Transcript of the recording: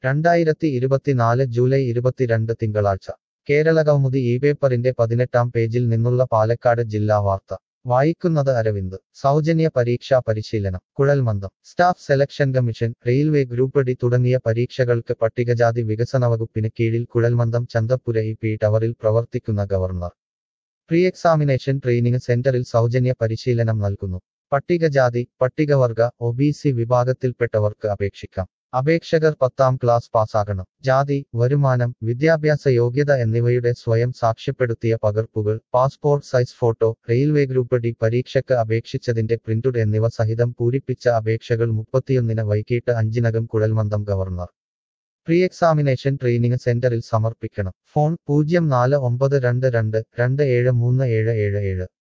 രണ്ടായിരത്തി ഇരുപത്തിനാല് ജൂലൈ ഇരുപത്തിരണ്ട് തിങ്കളാഴ്ച കേരളകൗമുദി ഈ പേപ്പറിന്റെ പതിനെട്ടാം പേജിൽ നിന്നുള്ള പാലക്കാട് ജില്ലാ വാർത്ത വായിക്കുന്നത് അരവിന്ദ് സൗജന്യ പരീക്ഷാ പരിശീലനം കുഴൽമന്ദം staff selection commission railway group D തുടങ്ങിയ പരീക്ഷകൾക്ക് പട്ടികജാതി വികസന വകുപ്പിന് കീഴിൽ കുഴൽമന്ദം ചന്തപ്പുര ഇ പി ടവറിൽ പ്രവർത്തിക്കുന്ന ഗവർണർ പ്രീ എക്സാമിനേഷൻ ട്രെയിനിങ് സെന്ററിൽ സൗജന്യ പരിശീലനം നൽകുന്നു പട്ടികജാതി പട്ടികവർഗ ഒ ബി സി വിഭാഗത്തിൽപ്പെട്ടവർക്ക് അപേക്ഷിക്കാം അപേക്ഷകർ പത്താം ക്ലാസ് പാസ്സാകണം ജാതി വരുമാനം വിദ്യാഭ്യാസ യോഗ്യത എന്നിവയുടെ സ്വയം സാക്ഷ്യപ്പെടുത്തിയ പകർപ്പുകൾ passport size photo railway group D പരീക്ഷയ്ക്ക് അപേക്ഷിച്ചതിന്റെ പ്രിന്റുഡ് എന്നിവ സഹിതം പൂരിപ്പിച്ച അപേക്ഷകൾ മുപ്പത്തിയൊന്നിന് വൈകിട്ട് അഞ്ചിനകം കുഴൽമന്ദം ഗവർണർ പ്രീ എക്സാമിനേഷൻ ട്രെയിനിങ് സെന്ററിൽ സമർപ്പിക്കണം ഫോൺ പൂജ്യം നാല് ഒമ്പത് രണ്ട് രണ്ട് രണ്ട് ഏഴ് മൂന്ന് ഏഴ് ഏഴ് ഏഴ്